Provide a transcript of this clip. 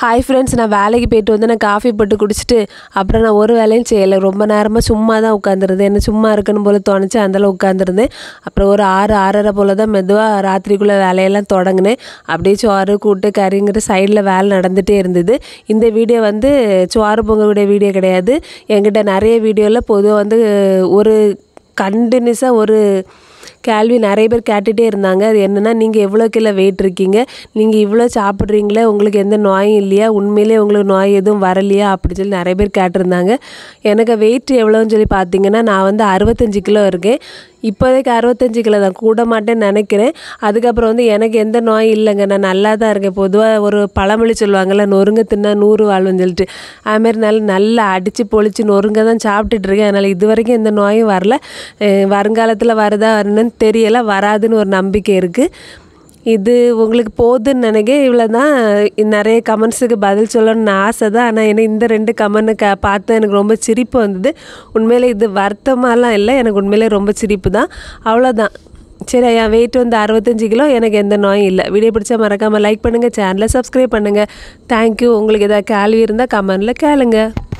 hi friends நான் வேலைக்கு போயிட்டு வந்து நான் காஃபி போட்டு குடிச்சிட்டு அப்புறம் நான் ஒரு வேலையும் செய்யலை ரொம்ப நேரமாக சும்மா தான் உட்காந்துருந்தேன் என்ன சும்மா இருக்கணும் போல் தோணுச்சு அந்தளவு உட்காந்துருந்தேன் அப்புறம் ஒரு ஆறு ஆறரை போல் தான் மெதுவாக ராத்திரிக்குள்ளே வேலையெல்லாம் தொடங்கினேன் அப்படியே சோறு கூட்டு கறிங்கிற சைடில் வேலை நடந்துகிட்டே இருந்தது இந்த வீடியோ வந்து சோறு பொங்கக்கூடிய வீடியோ கிடையாது என்கிட்ட நிறைய வீடியோவில் பொதுவாக வந்து ஒரு கண்டினியூஸாக ஒரு கேள்வி நிறைய பேர் கேட்டுகிட்டே இருந்தாங்க அது என்னென்னா நீங்கள் எவ்வளோ கிலோ வெயிட் இருக்கீங்க நீங்கள் இவ்வளோ சாப்பிட்றீங்களே உங்களுக்கு எந்த நோயும் இல்லையா உண்மையிலே உங்களுக்கு நோய் எதுவும் வரலையா அப்படி சொல்லி நிறைய பேர் கேட்டிருந்தாங்க எனக்கு வெயிட் எவ்வளோன்னு சொல்லி பார்த்தீங்கன்னா நான் வந்து அறுபத்தஞ்சு கிலோ இருக்கேன் இப்போதைக்கு அறுபத்தஞ்சு கிலோ தான் கூட மாட்டேன்னு நினைக்கிறேன் அதுக்கப்புறம் வந்து எனக்கு எந்த நோய் இல்லைங்க நான் நல்லா தான் இருக்கேன் பொதுவாக ஒரு பழமொழி சொல்லுவாங்கள்ல நொறுங்க தின்னா நூறு வாழ்வுன்னு சொல்லிட்டு அதுமாரி நல்ல நல்லா அடித்து பொழிச்சு நொறுங்க தான் சாப்பிட்டுட்டு இருக்கேன் அதனால் இது வரைக்கும் எந்த நோயும் வரல அஹ் வருங்காலத்தில் வருதா வரணுன்னு தெரியலை வராதுன்னு ஒரு நம்பிக்கை இருக்குது இது உங்களுக்கு போதுன்னு நினைக்க இவ்வளோ தான் நிறைய கமெண்ட்ஸுக்கு பதில் சொல்லணும்னு ஆசை தான் ஆனால் எனக்கு இந்த ரெண்டு கமெண்ட் க பார்த்து எனக்கு ரொம்ப சிரிப்பு வந்தது உண்மையிலே இது வருத்தமாலாம் இல்லை எனக்கு உண்மையிலே ரொம்ப சிரிப்பு தான் அவ்வளோதான் சரி என் வெயிட் வந்து அறுபத்தஞ்சு கிலோ எனக்கு எந்த நோயும் இல்லை வீடியோ பிடிச்சா மறக்காமல் லைக் பண்ணுங்கள் சேனலை சப்ஸ்கிரைப் பண்ணுங்கள் தேங்க்யூ உங்களுக்கு எதாவது கேள்வி இருந்தால் கமெண்டில் கேளுங்க